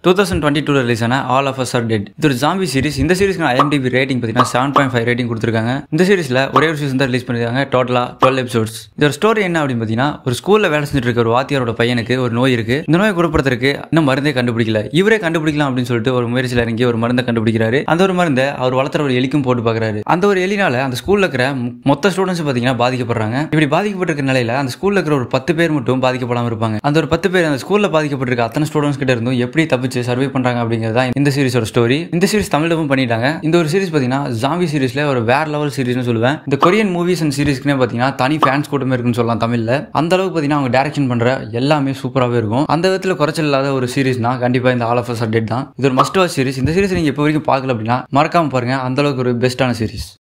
two thousand twenty two release ஆன all of us are dead இது ஒரு zombie series இந்த சீரிஸ்க்கு ஐஎம்டிபி ரேட்டிங் பார்த்தீங்கன்னா செவன் பாயிண்ட் ஃபைவ் ரேட்டிங் கொடுத்துருக்காங்க இந்த சீரிஸ்ல ஒரே ஒரு சீசன் தான் ரிலீஸ் பண்ணிருக்காங்க டோட்டலா டுவெல் எபிசோட்ஸ் இதோட ஸ்டோரி என்ன அப்படின்னு பார்த்தீங்கன்னா ஒரு ஸ்கூல்ல வேலை செஞ்சுட்டு இருக்க ஒரு வாத்தியாரோட பையனுக்கு ஒரு நோய் இருக்கு இந்த நோயை குணப்படுத்துறதுக்கு இன்னும் மருந்தே கண்டுபிடிக்கல இவரே கண்டுபிடிக்கலாம் அப்படின்னு சொல்லிட்டு ஒரு முயற்சியில் இறங்கி ஒரு மருந்தை கண்டுபிடிக்கிறாரு அந்த ஒரு மருந்தை அவர் வளர்த்துற ஒரு எலிக்கும் போட்டு பார்க்குறாரு அந்த ஒரு எலினால அந்த ஸ்கூல்ல இருக்கிற மொ- மொத்த ஸ்டூடெண்ட்ஸ் பார்த்தீங்கன்னா பாதிக்கப்படுறாங்க இப்படி பாதிக்கப்பட்டிருக்க நிலையில அந்த ஸ்கூல்ல இருக்கிற ஒரு பத்து பேர் மட்டும் பாதிக்கப்படாம இருப்பாங்க அந்த ஒரு பத்து பேர் அந்த ஸ்கூல்ல பாதிக்கப்பட்டிருக்க அத்தனை ஸ்டூடெண்ட்ஸ் கிட்ட இருந்தும் எப்படி தப்பிச்சு சர்வே பண்றாங்க அப்படிங்கிறது தான் இந்த சீரிஸோட ஸ்டோரி இந்த சீரிஸ் தமிழவும் பண்ணிட்டாங்க இந்த ஒரு சீரிஸ் பார்த்தீங்கன்னா ஜாம்பி சீரிஸ்ல ஒரு வேற லெவல் சீரிஸ்னு சொல்லுவேன் இந்த கொரியன் மூவிஸ் அண்ட் சீரிஸ்க்குனே பார்த்தீங்கன்னா தனி ஃபேன்ஸ் கூட்டமே இருக்குன்னு சொல்லலாம் தமிழ்ல அந்த அளவுக்கு பார்த்தீங்கன்னா அவங்க டைரக்ஷன் பண்ற எல்லாமே சூப்பராகவே இருக்கும் அந்த விதத்தில் குறைச்சல் இல்லாத ஒரு சீரிஸ்னா கண்டிப்பா இந்த ஆல் ஆஃப் அஸ் டெட் தான் இது ஒரு மஸ்ட் வாட்ச் சீரிஸ் இந்த சீரிஸ் நீங்க இப்போ வரைக்கும் பார்க்கல அப்படின்னா மறக்காம பாருங்க அந்த அளவுக்கு ஒரு பெஸ்ட்டான சீரிஸ்